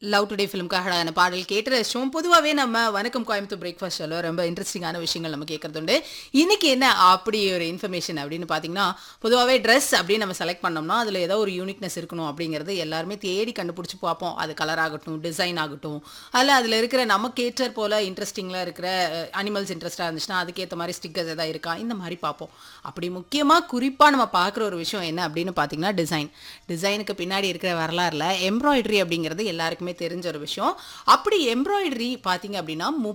love today ஃபிலிம்காக அழகான பாடல் கேட்டு ரசிச்சோம் பொதுவாகவே நம்ம வணக்கம் கோயம்புத்தூர் பிரேக்ஃபாஸ்ட் ஷோல ரொம்ப இன்ட்ரெஸ்டிங்கான விஷயங்கள் நம்ம கேட்கறது உண்டு இன்னைக்கு என்ன அப்படி ஒரு இன்ஃபர்மேஷன் அப்படின்னு பார்த்தீங்கன்னா பொதுவாகவே ட்ரெஸ் அப்படின்னு நம்ம செலக்ட் பண்ணோம்னா அதில் ஏதோ ஒரு யூனிக்னஸ் இருக்கணும் அப்படிங்கிறது எல்லாருமே தேடி கண்டுபிடிச்சி பார்ப்போம் அது கலர் ஆகட்டும் டிசைன் ஆகட்டும் அதில் அதில் இருக்கிற நமக்கு ஏற்றர் போல இன்ட்ரெஸ்டிங்கில் இருக்கிற அனிமல்ஸ் இன்ட்ரெஸ்டாக இருந்துச்சுன்னா அதுக்கேற்ற மாதிரி ஸ்டிக்கர்ஸ் எதாவது இருக்கா இந்த மாதிரி பார்ப்போம் அப்படி முக்கியமாக குறிப்பாக நம்ம பார்க்குற ஒரு விஷயம் என்ன அப்படின்னு பார்த்தீங்கன்னா டிசைன் டிசைனுக்கு பின்னாடி இருக்கிற வரலாறுல எம்ப்ராய்டரி அப்படிங்கிறது எல்லாருக்குமே தெரிஞ்ச ஒரு விஷயம் அப்படி எம்ப்ராய்டரி பார்த்தீங்க அப்படின்னா